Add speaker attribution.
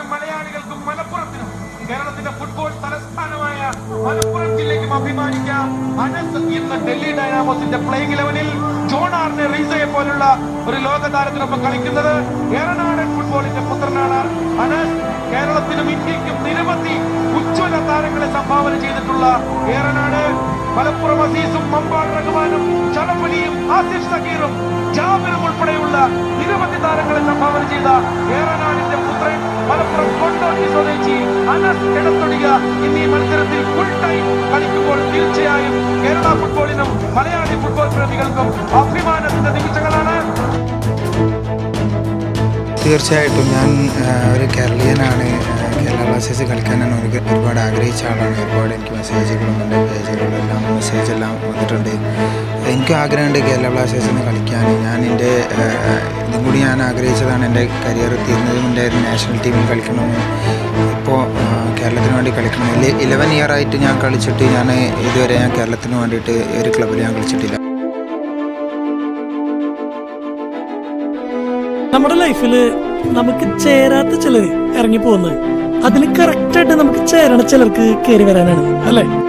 Speaker 1: കേരളത്തിനും മലയാളികൾക്കും മലപ്പുറത്തിനും കേരളത്തിന്റെ ഫുട്ബോൾ തലസ്ഥാനമായ മലപ്പുറം ജില്ലയ്ക്കും അഭിമാനിക്കാം അനസ് ഇന്ന് ഡൽഹി ഡൈനാമോസിന്റെ പ്ലേയിങ് ലെവലിൽ ജോൺ ആറിനെ റീസയെ പോലുള്ള ഒരു ലോക താരത്തിനൊപ്പം കളിക്കുന്നത് ഏറനാടൻ ഫുട്ബോളിന്റെ പുത്രനാണ് അനസ് കേരളത്തിനും ഇന്ത്യക്കും നിരവധി ഉജ്ജ്വല താരങ്ങളെ സംഭാവന ചെയ്തിട്ടുള്ള ഏറനാട് മലപ്പുറം അസീസും മമ്പാട് റഹ്മാനും ചടപ്പലിയും ആസിഫ് സക്കീറും ജാബിറും ഉൾപ്പെടെയുള്ള നിരവധി താരങ്ങളെ സംഭാവന ചെയ്ത ഏറനാടിന്റെ പുത്രൻ മലപ്പുറം കൊണ്ടോട്ടി സ്വദേശി അനസ് എടത്തൊടിക ഇന്ന് ഈ മത്സരത്തിൽ ഫുൾ ടൈം കളിക്കുമ്പോൾ തീർച്ചയായും കേരള ഫുട്ബോളിനും മലയാളി ഫുട്ബോൾ പ്രേമികൾക്കും അഭിമാനത്തിന്റെ നിമിഷങ്ങളാണ്
Speaker 2: തീർച്ചയായിട്ടും ഞാൻ ആ, ഒരു കേരളീയനാണ് ആ, കേരള ബ്ലാസ്റ്റേഴ്സ് കളിക്കാനാണ് ഒരു ഒരുപാട് ആഗ്രഹിച്ച ആളാണ് ഒരുപാട് എനിക്ക് മെസ്സേജുകളും എൻ്റെ പേജുകളും എല്ലാം മെസ്സേജ് എല്ലാം വന്നിട്ടുണ്ട് എനിക്കും ആഗ്രഹമുണ്ട് കേരള ബ്ലാസ്റ്റേഴ്സിന് കളിക്കാൻ ഞാൻ എൻ്റെ ആ, ഇതും കൂടി ഞാൻ ആഗ്രഹിച്ചതാണ് എൻ്റെ കരിയർ തീർന്നതിന് മുന്നേ ഒരു നാഷണൽ ടീമിൽ കളിക്കണമെന്ന് ഇപ്പോൾ ആ, കേരളത്തിന് വേണ്ടി കളിക്കണം ഇലവൻ ഇയർ ആയിട്ട് ഞാൻ കളിച്ചിട്ട് ഞാൻ ഇതുവരെ ഞാൻ കേരളത്തിന് വേണ്ടിയിട്ട് ഒരു ക്ലബ്ബിൽ ഞാൻ കളിച്ചിട്ടില്ല
Speaker 3: നമ്മുടെ ലൈഫിൽ നമുക്ക് ചേരാത്ത ചിലർ ഇറങ്ങി പോകുന്നത് അതിന് കറക്റ്റായിട്ട് നമുക്ക് ചേരണ ചിലർക്ക് കയറി വരാനാണ് അല്ലേ